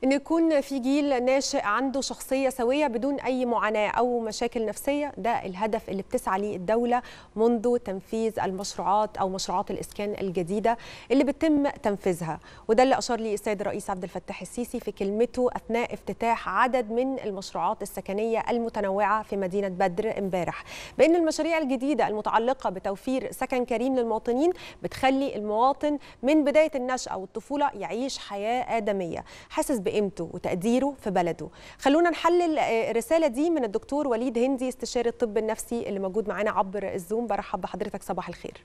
ان يكون في جيل ناشئ عنده شخصيه سويه بدون اي معاناه او مشاكل نفسيه ده الهدف اللي بتسعى ليه الدوله منذ تنفيذ المشروعات او مشروعات الاسكان الجديده اللي بيتم تنفيذها وده اللي اشار ليه السيد الرئيس عبد الفتاح السيسي في كلمته اثناء افتتاح عدد من المشروعات السكنيه المتنوعه في مدينه بدر امبارح بان المشاريع الجديده المتعلقه بتوفير سكن كريم للمواطنين بتخلي المواطن من بدايه النشاه والطفوله يعيش حياه ادميه حاسس بقيمته وتقديره في بلده خلونا نحلل الرساله دي من الدكتور وليد هندي استشاري الطب النفسي اللي موجود معانا عبر الزوم برحب بحضرتك صباح الخير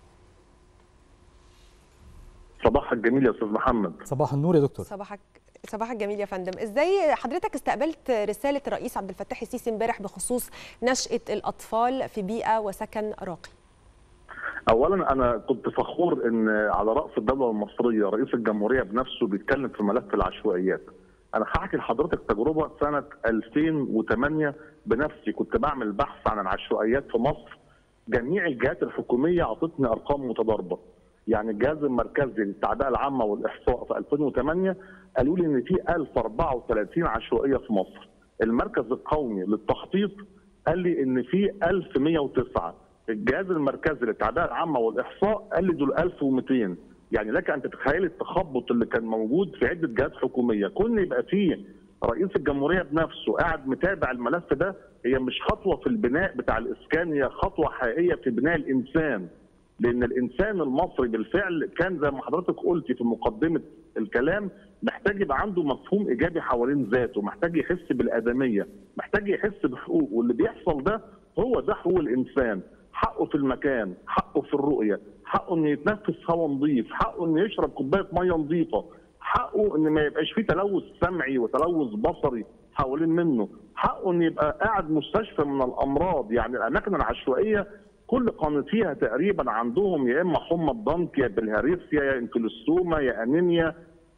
صباحك جميل يا استاذ محمد صباح النور يا دكتور صباحك صباحك جميل يا فندم ازاي حضرتك استقبلت رساله الرئيس عبد الفتاح السيسي امبارح بخصوص نشاه الاطفال في بيئه وسكن راقي اولا انا كنت فخور ان على راس الدوله المصريه رئيس الجمهوريه بنفسه بيتكلم في ملف العشوائيات انا هحكي لحضرتك تجربه سنه 2008 بنفسي كنت بعمل بحث عن العشوائيات في مصر جميع الجهات الحكوميه اعطتني ارقام متضاربه يعني الجهاز المركزي للتعبئه العامه والاحصاء في 2008 قالوا لي ان في 1034 عشوائيه في مصر المركز القومي للتخطيط قال لي ان في 1109 الجهاز المركزي للتعبئه العامه والاحصاء قال لي دول 1200 يعني لك ان تتخيل التخبط اللي كان موجود في عده جهات حكوميه كون يبقى فيه رئيس الجمهوريه بنفسه قاعد متابع الملف ده هي مش خطوه في البناء بتاع الاسكان هي خطوه حقيقيه في بناء الانسان لان الانسان المصري بالفعل كان زي ما حضرتك قلتي في مقدمه الكلام محتاج يبقى عنده مفهوم ايجابي حوالين ذاته محتاج يحس بالادميه محتاج يحس بحقوق واللي بيحصل ده هو ده حقوق الانسان حقه في المكان حقه في الرؤيه حقه انه يتنفس هواء نظيف حقه انه يشرب كوبايه ميه نظيفه حقه ان ما يبقاش فيه تلوث سمعي وتلوث بصري حوالين منه حقه ان يبقى قاعد مستشفى من الامراض يعني الاماكن العشوائيه كل قانتيها تقريبا عندهم يا اما حمى الضنك يا بالهارسيا يا انفلوستوما يا انيميا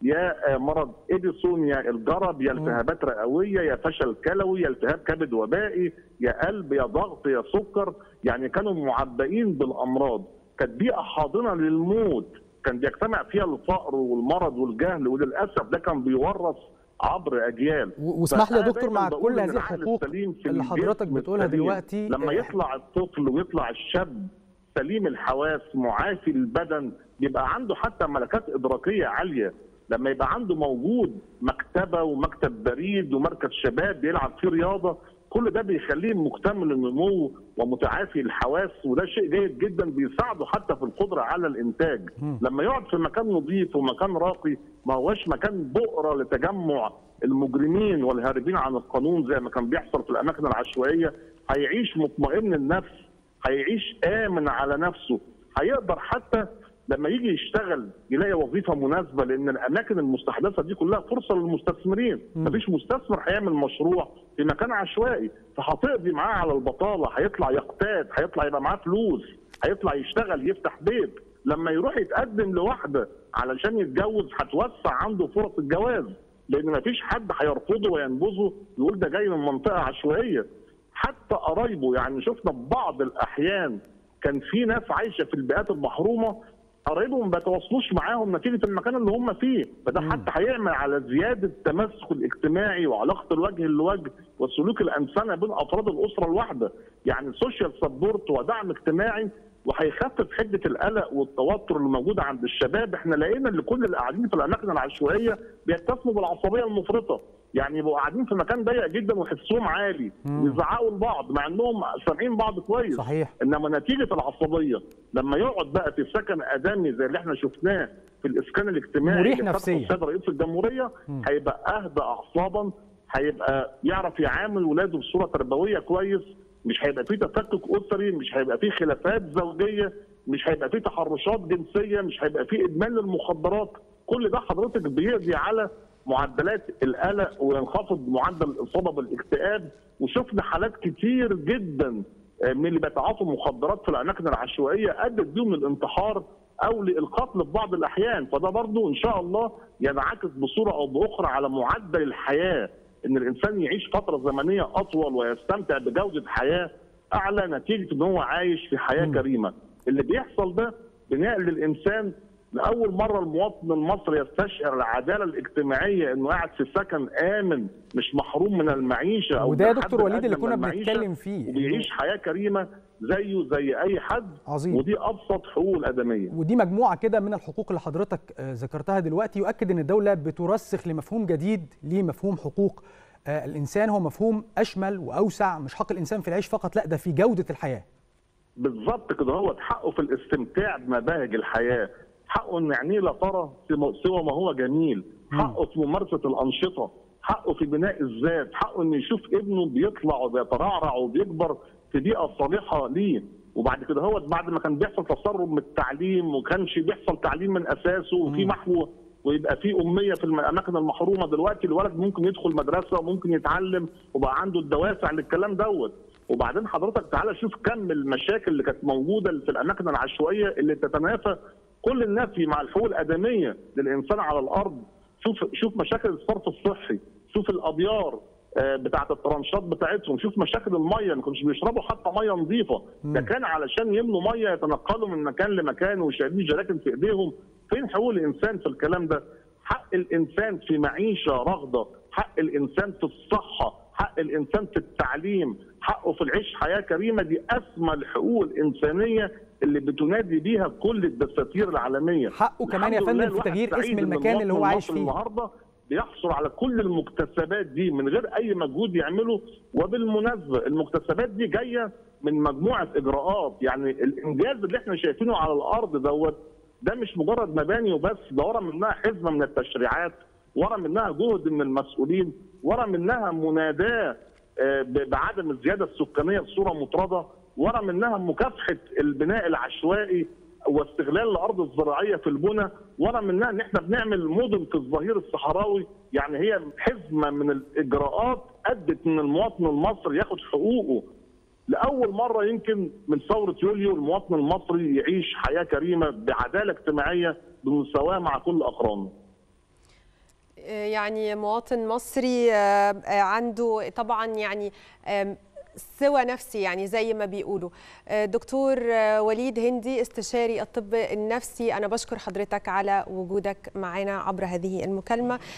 يا مرض اديسون يا الجرب يا التهابات رئويه يا فشل كلوي يا التهاب كبد وبائي يا قلب يا ضغط يا سكر يعني كانوا معبئين بالامراض كانت بيئه حاضنه للموت كان بيجتمع فيها الفقر والمرض والجهل وللاسف ده كان بيورث عبر اجيال واسمح لي يا دكتور مع كل هذه الحقوق اللي حضرتك بتقولها دلوقتي لما يطلع الطفل ويطلع الشاب سليم الحواس معافي البدن بيبقى عنده حتى ملكات ادراكيه عاليه لما يبقى عنده موجود مكتبه ومكتب بريد ومركز شباب بيلعب فيه رياضه كل ده بيخليه مكتمل النمو ومتعافي الحواس وده شيء جيد جدا بيساعده حتى في القدره على الانتاج لما يقعد في مكان نظيف ومكان راقي ما هوش مكان بؤره لتجمع المجرمين والهاربين عن القانون زي ما كان بيحصل في الاماكن العشوائيه هيعيش مطمئن النفس هيعيش امن على نفسه هيقدر حتى لما يجي يشتغل يلاقي وظيفه مناسبه لان الاماكن المستحدثه دي كلها فرصه للمستثمرين مفيش مستثمر هيعمل مشروع في مكان عشوائي فهتقضي معاه على البطاله هيطلع يقتات هيطلع يبقى معاه فلوس هيطلع يشتغل يفتح بيت لما يروح يتقدم لواحده علشان يتجوز هتوسع عنده فرص الجواز لان مفيش حد هيرفضه وينبذه يقول ده جاي من منطقه عشوائيه حتى قرايبه يعني شفنا ببعض الاحيان كان في ناس عايشه في البيئات المحرومه قرايبهم ما بيتواصلوش معاهم نتيجه المكان اللي هم فيه فده حتى هيعمل على زياده التمسك الاجتماعي وعلاقه الوجه لوجه والسلوك الانساني بين افراد الاسره الواحده يعني السوشيال سبورت ودعم اجتماعي وهيخفف حده القلق والتوتر اللي موجوده عند الشباب احنا لقينا ان كل اللي قاعدين في الاماكن العشوائيه بيتسموا بالعصبيه المفرطه يعني يبقوا قاعدين في مكان ضيق جدا وحسهم عالي ويزعقوا لبعض مع انهم سامعين بعض كويس صحيح انما نتيجه العصبيه لما يقعد بقى في سكن ادمي زي اللي احنا شفناه في الاسكان الاجتماعي مريح نفسيا السيد رئيس الجمهوريه هيبقى اهدى اعصابا هيبقى يعرف يعامل ولاده بصوره تربويه كويس مش هيبقى فيه تفكك اسري مش هيبقى فيه خلافات زوجيه مش هيبقى فيه تحرشات جنسيه مش هيبقى فيه ادمان للمخدرات كل ده حضرتك بيقضي على معدلات القلق وينخفض معدل الاصابه بالاكتئاب وشفنا حالات كتير جدا من اللي بيتعاطوا مخدرات في الاماكن العشوائيه ادت بيهم للانتحار او للقتل في بعض الاحيان فده برضو ان شاء الله ينعكس بصوره او باخرى على معدل الحياه ان الانسان يعيش فتره زمنيه اطول ويستمتع بجوده حياه اعلى نتيجه ان هو عايش في حياه م. كريمه اللي بيحصل ده بناء للانسان لاول مره المواطن المصري يستشعر العداله الاجتماعيه انه قاعد في سكن امن مش محروم من المعيشه او وده يا دكتور وليد اللي كنا بنتكلم فيه وبيعيش حياه كريمه زيه زي اي حد عظيم. ودي ابسط حقوق الادميه ودي مجموعه كده من الحقوق اللي حضرتك ذكرتها دلوقتي يؤكد ان الدوله بترسخ لمفهوم جديد لمفهوم حقوق الانسان هو مفهوم اشمل واوسع مش حق الانسان في العيش فقط لا ده في جوده الحياه بالظبط كده هو حقه في الاستمتاع بمباهج الحياه حقه ان عينيه لا ترى سوى ما هو جميل حقه في ممارسه الانشطه حقه في بناء الذات حقه انه يشوف ابنه بيطلع وبيترعرع وبيكبر في بيئه صالحه ليه وبعد كده هو بعد ما كان بيحصل تسرب من التعليم وكانش بيحصل تعليم من اساسه وفي محو ويبقى في اميه في الاماكن المحرومه دلوقتي الولد ممكن يدخل مدرسه وممكن يتعلم وبقى عنده الدوافع للكلام دوت وبعدين حضرتك تعالى شوف كم المشاكل اللي كانت موجوده في الاماكن العشوائيه اللي تتنافى كل النفي مع الحقوق الادميه للانسان على الارض شوف شوف مشاكل الصرف الصحي شوف الابيار بتاعه الترانشات بتاعتهم شوف مشاكل الميه ما كانوش بيشربوا حتى ميه نظيفه ده كان علشان يملوا ميه يتنقلوا من مكان لمكان وشايلين جراكن في ايديهم فين حقوق الانسان في الكلام ده حق الانسان في معيشه رغده حق الانسان في الصحه حق الانسان في التعليم حقه في العيش حياه كريمه دي اسمى الحقوق الانسانيه اللي بتنادي بيها كل الدساتير العالميه حقه كمان يا فندم في تغيير اسم المكان اللي هو عايش فيه النهارده بيحصل على كل المكتسبات دي من غير اي مجهود يعمله وبالمناسبه المكتسبات دي جايه من مجموعه اجراءات يعني الانجاز اللي احنا شايفينه على الارض دوت ده مش مجرد مباني وبس ده ورا منها حزمه من التشريعات ورا منها جهد من المسؤولين ورا منها مناداه بعدم الزياده السكانيه بصوره مطرده ورا منها مكافحه البناء العشوائي واستغلال الارض الزراعيه في البنى ورا منها ان احنا بنعمل مدن في الظهير الصحراوي يعني هي حزمه من الاجراءات ادت ان المواطن المصري ياخد حقوقه لاول مره يمكن من ثوره يوليو المواطن المصري يعيش حياه كريمه بعداله اجتماعيه بمساواه مع كل اقرانه يعني مواطن مصري عنده طبعا يعني سوى نفسي يعني زي ما بيقولوا دكتور وليد هندي استشاري الطب النفسي أنا بشكر حضرتك على وجودك معنا عبر هذه المكالمة